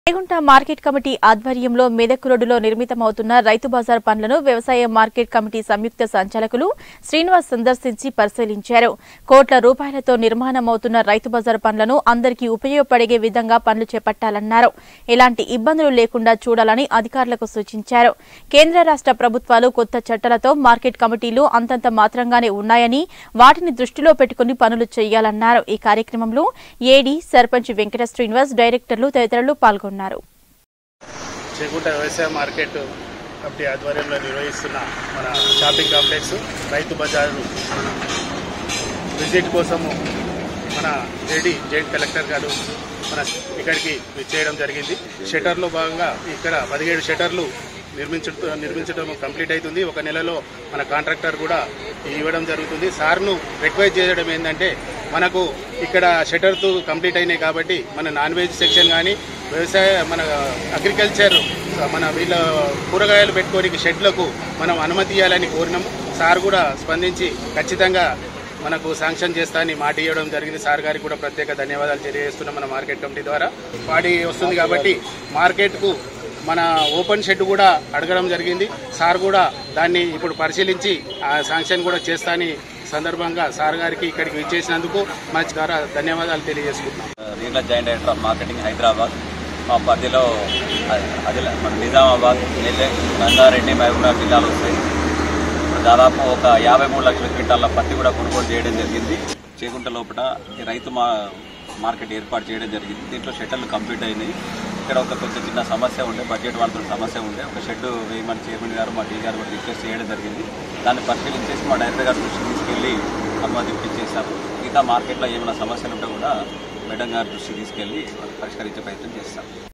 Regunta market committee ఆధ్వర్యంలో మెదక్ రోడ్డులో నిర్మితమవుతున్న రైతు బజార్ పనులను వ్యవసాయ మార్కెట్ కమిటీ సంయుక్త సంచాలకులు శ్రీనివాస్ సందర్శించి పరిశీలించారు కోట్ల రూపాయలతో నిర్మాణమవుతున్న రైతు బజార్ పనులను అందరికీ ఉపయోగపడే విధంగా పనులు చేపట్టాలన్నారు ఎలాంటి ఇబ్బందులు లేకుండా చూడాలని అధికారులకు సూచించారు కేంద్ర రాష్ట్ర ప్రభుత్వాలు కొత్త చట్టాలతో మార్కెట్ కమిటీలు అంతంత మాత్రంగానే ఉన్నాయని వాటిని దృష్టిలో పెట్టుకుని పనులు చేయాలన్నారు ఈ కార్యక్రమంలో ఏడీ సర్పంచ్ వెంకట శ్రీనివాస్ డైరెక్టర్లు తదితరులు పాల్గొన్నారు చేగుంట వ్యవసాయ మార్కెట్ కమిటీ ఆధ్వర్యంలో నిర్వహిస్తున్న మన షాపింగ్ కాంప్లెక్స్ రైతు బజారు విజిట్ కోసము మన జేడి జాయింట్ కలెక్టర్ గారు మన ఇక్కడికి చేయడం జరిగింది షటర్లో భాగంగా ఇక్కడ పదిహేడు షటర్లు నిర్మించడం నిర్మించడం కంప్లీట్ అవుతుంది ఒక నెలలో మన కాంట్రాక్టర్ కూడా ఇవ్వడం జరుగుతుంది సార్ను రిక్వెస్ట్ చేయడం ఏంటంటే మనకు ఇక్కడ షటర్తో కంప్లీట్ అయినాయి కాబట్టి మన నాన్ వెజ్ సెక్షన్ కానీ వ్యవసాయ మన అగ్రికల్చర్ మన వీళ్ళ కూరగాయలు పెట్టుకోనికి షెడ్లకు మనం అనుమతి ఇవ్వాలని కోరినాము సార్ కూడా స్పందించి ఖచ్చితంగా మనకు శాంక్షన్ చేస్తా అని మాట ఇవ్వడం జరిగింది సార్ గారికి కూడా ప్రత్యేక ధన్యవాదాలు తెలియజేస్తున్నాం మన మార్కెట్ కమిటీ ద్వారా పాడి వస్తుంది కాబట్టి మార్కెట్కు మన ఓపెన్ షెడ్ కూడా అడగడం జరిగింది సార్ కూడా దాన్ని ఇప్పుడు పరిశీలించి ఆ శాంక్షన్ కూడా చేస్తా అని సందర్భంగా సార్ గారికి ఇక్కడికి విచ్చేసినందుకు మా ద్వారా ధన్యవాదాలు తెలియజేసుకుంటున్నాం regional joint director of marketing Hyderabad మా పరిధిలో అది మన నిజామాబాద్ నెల్లూరు రంగారెడ్డి మహబూబ్నగర్ జిల్లాలు వస్తాయి ఇప్పుడు దాదాపు ఒక యాభై మూడు లక్షల క్వింటాల పత్తి కూడా కొనుగోలు చేయడం జరిగింది చేకుంట లోపల ఈ రైతు మా మార్కెట్ ఏర్పాటు చేయడం జరిగింది దీంట్లో షెడ్యూల్ కంప్లీట్ అయినాయి ఇక్కడ ఒక కొంచెం చిన్న సమస్య ఉండే బడ్జెట్ వాళ్ళతో సమస్య ఉండే ఒక షెడ్ వేయమని చైర్మన్ గారు మా డీ గారు కూడా రిక్వెస్ట్ చేయడం జరిగింది దాన్ని పరిశీలించేసి మా డైరెక్టర్ గారి దృష్టికి తీసుకెళ్ళి అనుమతి ఇప్పించేసాము మిగతా మార్కెట్లో ఏమైనా సమస్యలు ఉంటే కూడా మేడం గారి దృష్టికి తీసుకెళ్ళి పరిష్కరించే ప్రయత్నం చేస్తాం